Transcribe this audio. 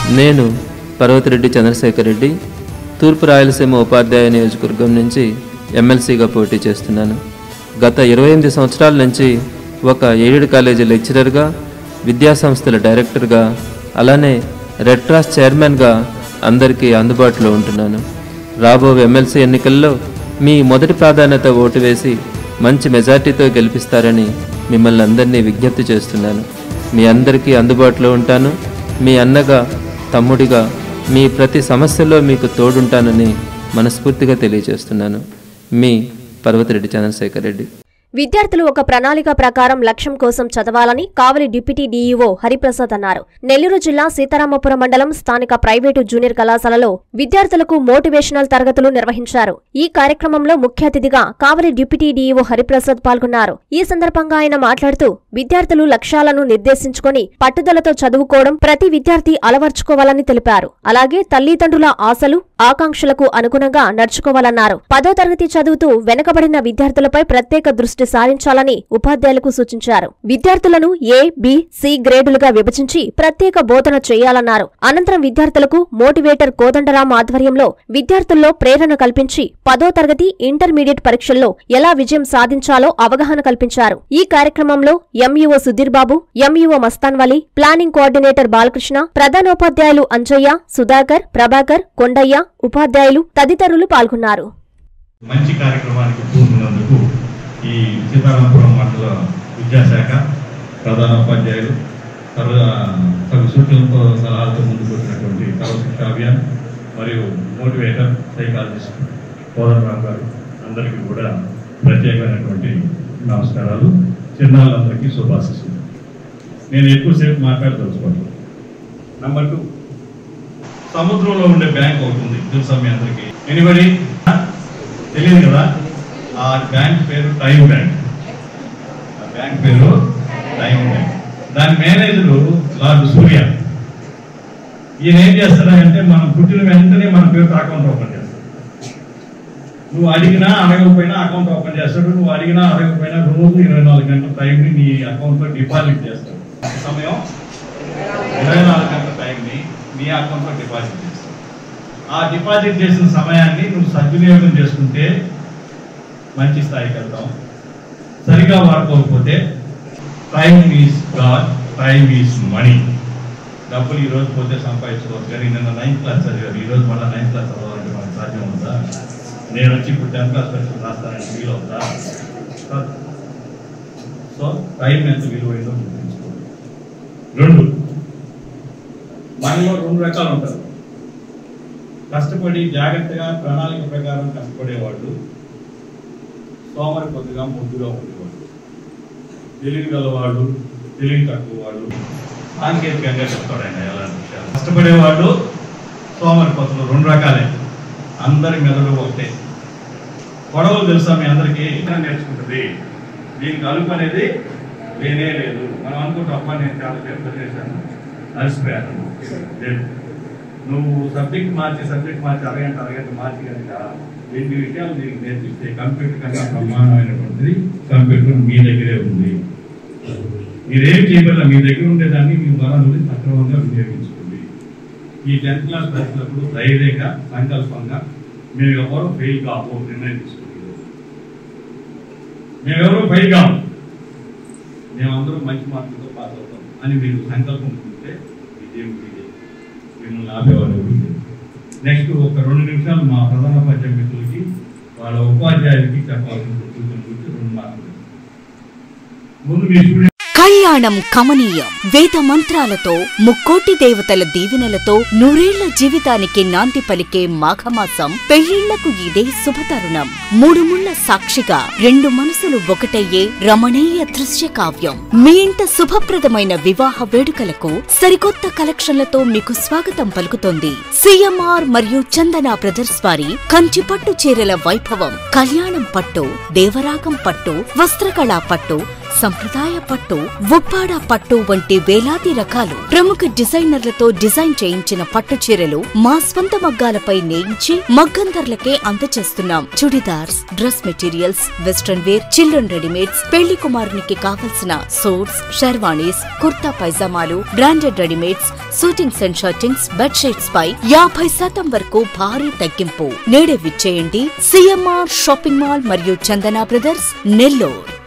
నేను పర్వతిరెడ్డి చంద్రశేఖర్ రెడ్డి తూర్పు రాయలసీమ ఉపాధ్యాయ నియోజకవర్గం నుంచి ఎమ్మెల్సీగా పోటీ చేస్తున్నాను గత ఇరవై ఎనిమిది సంవత్సరాల నుంచి ఒక ఎయిడెడ్ కాలేజీ లెక్చరర్గా విద్యాసంస్థల డైరెక్టర్గా అలానే రెడ్ క్రాస్ చైర్మన్గా అందరికీ అందుబాటులో ఉంటున్నాను రాబో ఎమ్మెల్సీ ఎన్నికల్లో మీ మొదటి ప్రాధాన్యత ఓటు వేసి మంచి మెజార్టీతో గెలిపిస్తారని మిమ్మల్ని అందరినీ విజ్ఞప్తి చేస్తున్నాను మీ అందరికీ అందుబాటులో ఉంటాను మీ అన్నగా తమ్ముడిగా మీ ప్రతి సమస్యలో మీకు తోడుంటానని మనస్ఫూర్తిగా తెలియజేస్తున్నాను మీ పర్వతిరెడ్డి చంద్రశేఖర్ రెడ్డి విద్యార్థులు ఒక ప్రణాళిక ప్రకారం లక్ష్యం కోసం చదవాలని కావలి డిప్యూటీ డీఈఓ హరిప్రసాద్ అన్నారు నెల్లూరు జిల్లా సీతారామపురం మండలం స్థానిక ప్రైవేటు జూనియర్ కళాశాలలో విద్యార్థులకు మోటివేషనల్ తరగతులు నిర్వహించారు ఈ కార్యక్రమంలో ముఖ్య అతిథిగా కావలి డిప్యూటీ డీఈఓ హరిప్రసాద్ పాల్గొన్నారు ఈ సందర్భంగా ఆయన మాట్లాడుతూ విద్యార్థులు లక్ష్యాలను నిర్దేశించుకొని పట్టుదలతో చదువుకోవడం ప్రతి విద్యార్థి అలవర్చుకోవాలని తెలిపారు అలాగే తల్లిదండ్రుల ఆశలు ఆకాంక్షలకు అనుగుణంగా నడుచుకోవాలన్నారు పదో తరగతి చదువుతూ వెనుకబడిన విద్యార్థులపై ప్రత్యేక దృష్టి సారించాలని ఉపాధ్యాయులకు సూచించారు విద్యార్థులను ఏ బి సి గ్రేడులుగా విభజించి ప్రత్యేక బోధన చేయాలన్నారు అనంతరం విద్యార్థులకు మోటివేటర్ కోదండరాం ఆధ్వర్యంలో విద్యార్థుల్లో ప్రేరణ కల్పించి పదో తరగతి ఇంటర్మీడియట్ పరీక్షల్లో ఎలా విజయం సాధించాలో అవగాహన కల్పించారు ఈ కార్యక్రమంలో MEO Sudheer Babu MEO Mastan Vali planning coordinator Balakrishna ప్రధానోపాధ్యాయులు అంజయ్య సుధాకర్ ప్రభాకర్ కొండయ్య ఉపాధ్యాయులు తదితరులు పాల్గొన్నారు మంచి కార్యక్రమానికి పూనుకున్నందుకు ఈ సీతారామపురం మండల విద్యాశాఖ ప్రధాన ఉపాధ్యాయులు సర్వ సర్వ సూచనలతో సలహాలతో ముందుకు వచ్చినటువంటి సర్వశిక్ష అభియాన్ మరియు మోటివేటర్ సైకాలజిస్ట్ కోదండరామ్ గారు అందరికీ కూడా ప్రత్యేకమైనటువంటి నమస్కారాలు చిన్నాళ్ళందరికీ శుభాశిస్సులు నేను ఎక్కువసేపు మాట్లాడదలుచుకోను నంబర్ టూ సముద్రంలో ఉండే బ్యాంక్ ఒకటి ఉంది తెలుసా మీ అందరికి ఎనిబడి తెలియదు కదా ఆ బ్యాంక్ పేరు టైం బ్యాంక్ ఆ బ్యాంక్ పేరు టైం బ్యాంక్ దాని మేనేజరు లార్డ్ సూర్య ఈయన ఏం చేస్తాడంటే మనం పుట్టిన వెంటనే మన పేరుతో అకౌంట్ ఓపెన్ చేస్తాడు నువ్వు అడిగినా అడగకపోయినా అకౌంట్ ఓపెన్ చేస్తాడు నువ్వు అడిగినా అడగకపోయినా రోజు ఇరవై నాలుగు గంటల టైంని నీ అకౌంట్లో డిపాజిట్ చేస్తాడు సమయం ఇరవై నాలుగు గంటల టైంని నీ అకౌంట్లో డిపాజిట్ చేస్తావు ఆ డిపాజిట్ చేసిన సమయాన్ని నువ్వు సద్వినియోగం చేసుకుంటే మంచి స్థాయికి వెళ్తాం సరిగా వాడుకోకపోతే time is god time is money డబ్బులు ఈ రోజు పోతే సంపాదించుకోవచ్చు కానీ నిన్న నైన్త్ క్లాస్ చదివారు ఈ రోజు మళ్ళీ నైన్త్ క్లాస్ చదవాలంటే మనకు సాధ్యం అవుతుందా నేను వచ్చి ఇప్పుడు టెన్త్ క్లాస్ పరీక్షలు రాస్తానని ఫీల్ అవుతా సో టైం ఎంత విలువైందో గుర్తుంచుకోండి రెండు మనలో రెండు రకాలు ఉంటారు కష్టపడి జాగ్రత్తగా ప్రణాళిక ప్రకారం కష్టపడేవాళ్ళు సోమరి కొద్దిగా ముద్దుగా ఉండేవాళ్ళు తెలివి గలవాళ్ళు తెలివి తక్కువ వాళ్ళు సాంకేతికంగా చెప్తాడు ఆయన ఎలాంటి విషయాలు కష్టపడేవాళ్ళు సోమరి పత్రులు రెండు రకాలే అందరి మెదడు ఒకటే గొడవలు తెలుసా మీ అందరికీ ఏదైనా నేర్చుకుంటుంది దీనికి అలుపు అనేది లేనే లేదు మనం అనుకుంటాం అబ్బా నేను చాలా సేపు చేశాను అలసిపోయాను లేదు నువ్వు సబ్జెక్ట్ మార్చి సబ్జెక్ట్ మార్చి అరగంట అరగంట మార్చి కనుక ఎన్ని విషయాలు నీకు నేర్పిస్తే కంప్యూటర్ కన్నా ప్రమాణమైనటువంటిది కంప్యూటర్ మీ దగ్గరే ఉంది మీరేం చేయగల మీ దగ్గర ఉండేదాన్ని మీ వనరుని సక్రమంగా వినియోగించుకోండి ఈ టెన్త్ క్లాస్ పరీక్షలప్పుడు ధైర్యంగా సంకల్పంగా మేము ఎవరు ఫెయిల్ కావు నిర్ణయం తీసుకోండి మేమెవరూ ఫెయిల్ కావు మేమందరం మంచి మార్కులతో పాస్ అవుతాం అని మీరు సంకల్పం ఉంటే విజయం మీదే మిమ్మల్ని ఆపేవాళ్ళు ఎవరు లేరు. నెక్స్ట్ ఒక రెండు నిమిషాలు మా ప్రధానోపాధ్యాయ మిత్రులకి వాళ్ళ ఉపాధ్యాయులకి చెప్పాల్సిన సూచనల గురించి రెండు మాటలు ముందు మీ స్టూడెంట్ కళ్యాణం కమనీయం వేద మంత్రాలతో ముక్కోటి దేవతల దీవెనలతో నూరేళ్ల జీవితానికి నాంది పలికే మాఘమాసం పెళ్లిళ్లకు ఇదే శుభతరుణం మూడు ముళ్ల సాక్షిగా రెండు మనసులు ఒకటయ్యే రమణీయ దృశ్య కావ్యం మీ ఇంట శుభప్రదమైన వివాహ వేడుకలకు సరికొత్త కలెక్షన్లతో మీకు స్వాగతం పలుకుతోంది సిఎంఆర్ మరియు చందన బ్రదర్స్ వారి కంచి పట్టు చీరల వైభవం కళ్యాణం పట్టు దేవరాగం పట్టు వస్త్రకళా పట్టు సంప్రదాయ పట్టు ఉప్పాడ పట్టు వంటి వేలాది రకాలు ప్రముఖ డిజైనర్లతో డిజైన్ చేయించిన పట్టు చీరలు మా స్వంత మగ్గాలపై నేయించి మగ్గం ధరలకే అందజేస్తున్నాం chudidars dress materials western wear children readymades పెళ్లి కుమారునికి కావలసిన సూట్స్ షెర్వాణీస్ కుర్తా పైజామాలు branded readymades suitings and shirtings bedsheets పై యాభై శాతం వరకు భారీ తగ్గింపు నేడే విచ్చేయండి సిఎంఆర్ షాపింగ్ మాల్ మరియు చందన బ్రదర్స్ నెల్లూరు